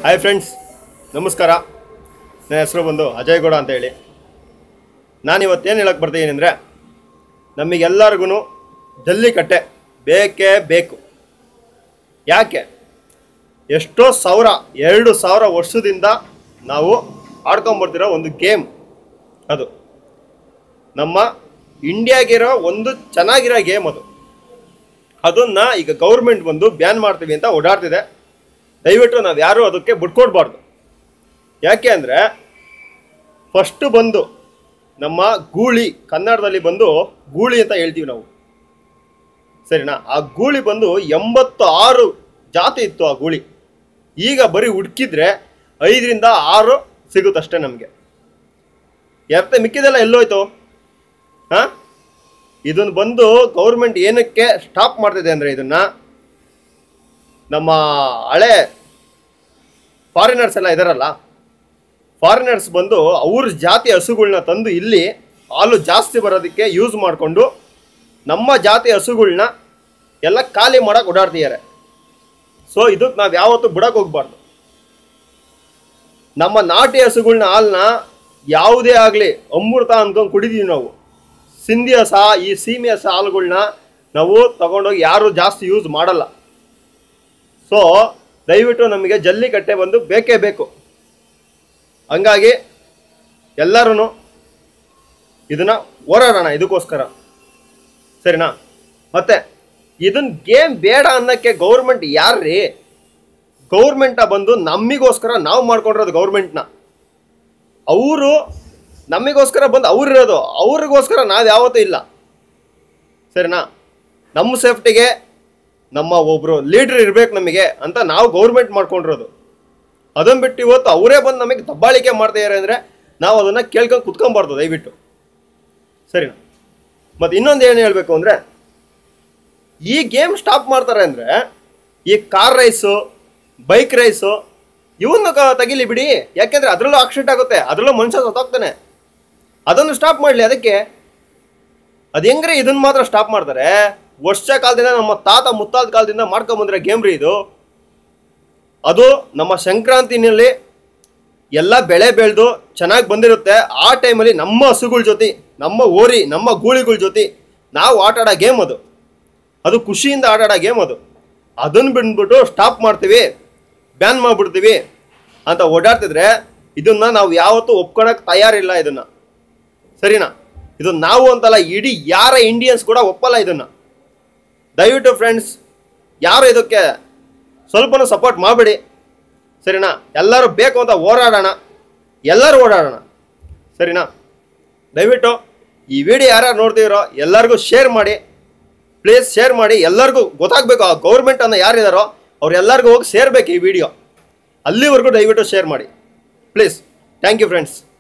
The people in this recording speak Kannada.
ಹಾಯ್ ಫ್ರೆಂಡ್ಸ್ ನಮಸ್ಕಾರ ನನ್ನ ಹೆಸರು ಬಂದು ಅಜಯ್ ಗೌಡ ಅಂತ ಹೇಳಿ ನಾನು ಇವತ್ತೇನು ಹೇಳಕ್ಕೆ ಬರ್ತಿದ್ದೀನಿ ಅಂದರೆ ನಮಗೆಲ್ಲರಿಗೂ ಜಲ್ಲಿಕಟ್ಟೆ ಬೇಕೇ ಬೇಕು ಯಾಕೆ ಎಷ್ಟೋ ಸಾವಿರ ಎರಡು ಸಾವಿರ ವರ್ಷದಿಂದ ನಾವು ಆಡ್ಕೊಂಬರ್ತಿರೋ ಒಂದು ಗೇಮ್ ಅದು ನಮ್ಮ ಇಂಡಿಯಾಗಿರೋ ಒಂದು ಚೆನ್ನಾಗಿರೋ ಗೇಮ್ ಅದು ಅದನ್ನು ಈಗ ಗೌರ್ಮೆಂಟ್ ಬಂದು ಬ್ಯಾನ್ ಮಾಡ್ತೀವಿ ಅಂತ ಓಡಾಡ್ತಿದೆ ದಯವಿಟ್ಟು ನಾವು ಯಾರೂ ಅದಕ್ಕೆ ಬಿಟ್ಕೊಡ್ಬಾರ್ದು ಯಾಕೆ ಅಂದರೆ ಫಸ್ಟು ಬಂದು ನಮ್ಮ ಗೂಳಿ ಕನ್ನಡದಲ್ಲಿ ಬಂದು ಗೂಳಿ ಅಂತ ಹೇಳ್ತೀವಿ ನಾವು ಸರಿನಾ ಆ ಗೂಳಿ ಬಂದು ಎಂಬತ್ತು ಆರು ಜಾತಿ ಇತ್ತು ಆ ಗೂಳಿ ಈಗ ಬರೀ ಹುಡುಕಿದ್ರೆ ಐದರಿಂದ ಆರು ಸಿಗುತ್ತಷ್ಟೇ ನಮಗೆ ಎರ್ತೆ ಮಿಕ್ಕಿದೆಲ್ಲ ಎಲ್ಲೋಯ್ತು ಹಾಂ ಇದನ್ನು ಬಂದು ಗೌರ್ಮೆಂಟ್ ಏನಕ್ಕೆ ಸ್ಟಾಪ್ ಮಾಡ್ತಿದೆ ಅಂದರೆ ಇದನ್ನು ನಮ್ಮ ಹಳೆ ಫಾರಿನರ್ಸ್ ಎಲ್ಲ ಇದಾರಲ್ಲ ಫಾರಿನರ್ಸ್ ಬಂದು ಅವ್ರ ಜಾತಿ ಹಸುಗಳ್ನ ತಂದು ಇಲ್ಲಿ ಹಾಲು ಜಾಸ್ತಿ ಬರೋದಕ್ಕೆ ಯೂಸ್ ಮಾಡಿಕೊಂಡು ನಮ್ಮ ಜಾತಿ ಹಸುಗಳ್ನ ಎಲ್ಲ ಖಾಲಿ ಮಾಡೋಕೆ ಓಡಾಡ್ತಿದ್ದಾರೆ ಸೊ ಇದಕ್ಕೆ ನಾವು ಯಾವತ್ತೂ ಬಿಡಕ್ಕೆ ಹೋಗ್ಬಾರ್ದು ನಮ್ಮ ನಾಟಿ ಹಸುಗಳ್ನ ಹಾಲನ್ನ ಯಾವುದೇ ಆಗಲಿ ಅಮೃತ ಅನ್ಕೊಂಡು ಕುಡಿದೀವಿ ನಾವು ಸಿಂಧಿ ಹಸ ಈ ಸೀಮೆ ಹಸ ಹಾಲುಗಳ್ನ ನಾವು ತಗೊಂಡೋಗಿ ಯಾರು ಜಾಸ್ತಿ ಯೂಸ್ ಮಾಡಲ್ಲ ಸೊ ದಯವಿಟ್ಟು ನಮಗೆ ಜಲ್ಲಿಕಟ್ಟೆ ಬಂದು ಬೇಕೇ ಬೇಕು ಹಂಗಾಗಿ ಎಲ್ಲರೂ ಇದನ್ನ ಹೋರಾಡೋಣ ಇದಕ್ಕೋಸ್ಕರ ಸರಿನಾ ಮತ್ತೆ ಇದನ್ನ ಗೇಮ್ ಬೇಡ ಅನ್ನಕ್ಕೆ ಗೌರ್ಮೆಂಟ್ ಯಾರ್ರೀ ಗೌರ್ಮೆಂಟ ಬಂದು ನಮಿಗೋಸ್ಕರ ನಾವು ಮಾಡ್ಕೊಂಡಿರೋದು ಗೌರ್ಮೆಂಟ್ನ ಅವರು ನಮಗೋಸ್ಕರ ಬಂದು ಅವ್ರಿರೋದು ಅವ್ರಿಗೋಸ್ಕರ ನಾವು ಯಾವತ್ತೂ ಇಲ್ಲ ಸರಿನಾ ನಮ್ಮ ಸೇಫ್ಟಿಗೆ ನಮ್ಮ ಒಬ್ಬರು ಲೀಡ್ರ್ ಇರ್ಬೇಕು ನಮಗೆ ಅಂತ ನಾವು ಗೌರ್ಮೆಂಟ್ ಮಾಡ್ಕೊಂಡಿರೋದು ಅದನ್ನು ಬಿಟ್ಟು ಇವತ್ತು ಅವರೇ ಬಂದು ನಮಗೆ ದಬ್ಬಾಳಿಕೆ ಮಾಡ್ತಿದ್ದಾರೆ ಅಂದರೆ ನಾವು ಅದನ್ನು ಕೇಳ್ಕೊಂಡು ಕುತ್ಕೊಬಾರ್ದು ದಯವಿಟ್ಟು ಸರಿನಾ ಮತ್ತು ಇನ್ನೊಂದು ಏನು ಹೇಳಬೇಕು ಅಂದರೆ ಈ ಗೇಮ್ ಸ್ಟಾಪ್ ಮಾಡ್ತಾರೆ ಅಂದರೆ ಈ ಕಾರ್ ರೈಸು ಬೈಕ್ ರೈಸು ಇವನ್ನ ಕ- ತೆಗಿಲಿ ಬಿಡಿ ಯಾಕೆಂದರೆ ಅದರಲ್ಲೂ ಆಕ್ಸಿಡೆಂಟ್ ಆಗುತ್ತೆ ಅದರಲ್ಲೂ ಮನುಷ್ಯ ಸತ್ತೋಗ್ತಾನೆ ಅದನ್ನು ಸ್ಟಾಪ್ ಮಾಡಲಿ ಅದಕ್ಕೆ ಅದು ಹೆಂಗ್ರಿ ಇದನ್ನ ಮಾತ್ರ ಸ್ಟಾಪ್ ಮಾಡ್ತಾರೆ ವರ್ಷ ಕಾಲದಿಂದ ನಮ್ಮ ತಾತ ಮುತ್ತಾದ ಕಾಲದಿಂದ ಮಾಡ್ಕೊಂಬಂದಿರೋ ಗೇಮ್ ರೀ ಇದು ಅದು ನಮ್ಮ ಸಂಕ್ರಾಂತಿನಲ್ಲಿ ಎಲ್ಲ ಬೆಳೆ ಬೆಳೆದು ಚೆನ್ನಾಗಿ ಬಂದಿರುತ್ತೆ ಆ ಟೈಮಲ್ಲಿ ನಮ್ಮ ಹಸುಗಳ ಜೊತೆ ನಮ್ಮ ಓರಿ ನಮ್ಮ ಗೂಳಿಗಳ ಜೊತೆ ನಾವು ಆಟ ಆಡೋ ಗೇಮ್ ಅದು ಅದು ಖುಷಿಯಿಂದ ಆಟ ಆಡೋ ಗೇಮ್ ಅದು ಅದನ್ನು ಬಿಟ್ಬಿಟ್ಟು ಸ್ಟಾಪ್ ಮಾಡ್ತೀವಿ ಬ್ಯಾನ್ ಮಾಡಿಬಿಡ್ತೀವಿ ಅಂತ ಓಡಾಡ್ತಿದ್ರೆ ಇದನ್ನ ನಾವು ಯಾವತ್ತೂ ಒಪ್ಕೊಳಕ್ಕೆ ತಯಾರಿಲ್ಲ ಇದನ್ನ ಸರಿನಾ ಇದು ನಾವು ಅಂತಲ್ಲ ಇಡೀ ಯಾರ ಇಂಡಿಯನ್ಸ್ ಕೂಡ ಒಪ್ಪಲ್ಲ ಇದನ್ನ ದಯವಿಟ್ಟು ಫ್ರೆಂಡ್ಸ್ ಯಾರು ಇದಕ್ಕೆ ಸ್ವಲ್ಪನೂ ಸಪೋರ್ಟ್ ಮಾಡಬೇಡಿ ಸರಿನಾ ಎಲ್ಲರೂ ಬೇಕು ಅಂತ ಹೋರಾಡೋಣ ಎಲ್ಲರೂ ಓಡಾಡೋಣ ಸರಿನಾ ದಯವಿಟ್ಟು ಈ ವಿಡಿಯೋ ಯಾರ್ಯಾರು ನೋಡ್ತಿದ್ದೀರೋ ಎಲ್ಲರಿಗೂ ಶೇರ್ ಮಾಡಿ ಪ್ಲೀಸ್ ಶೇರ್ ಮಾಡಿ ಎಲ್ಲರಿಗೂ ಗೊತ್ತಾಗಬೇಕು ಆ ಗೌರ್ಮೆಂಟ್ ಅನ್ನ ಯಾರಿದಾರೋ ಅವ್ರೆಲ್ಲರಿಗೂ ಹೋಗಿ ಸೇರ್ಬೇಕು ಈ ವಿಡಿಯೋ ಅಲ್ಲಿವರೆಗೂ ದಯವಿಟ್ಟು ಶೇರ್ ಮಾಡಿ ಪ್ಲೀಸ್ ಥ್ಯಾಂಕ್ ಯು ಫ್ರೆಂಡ್ಸ್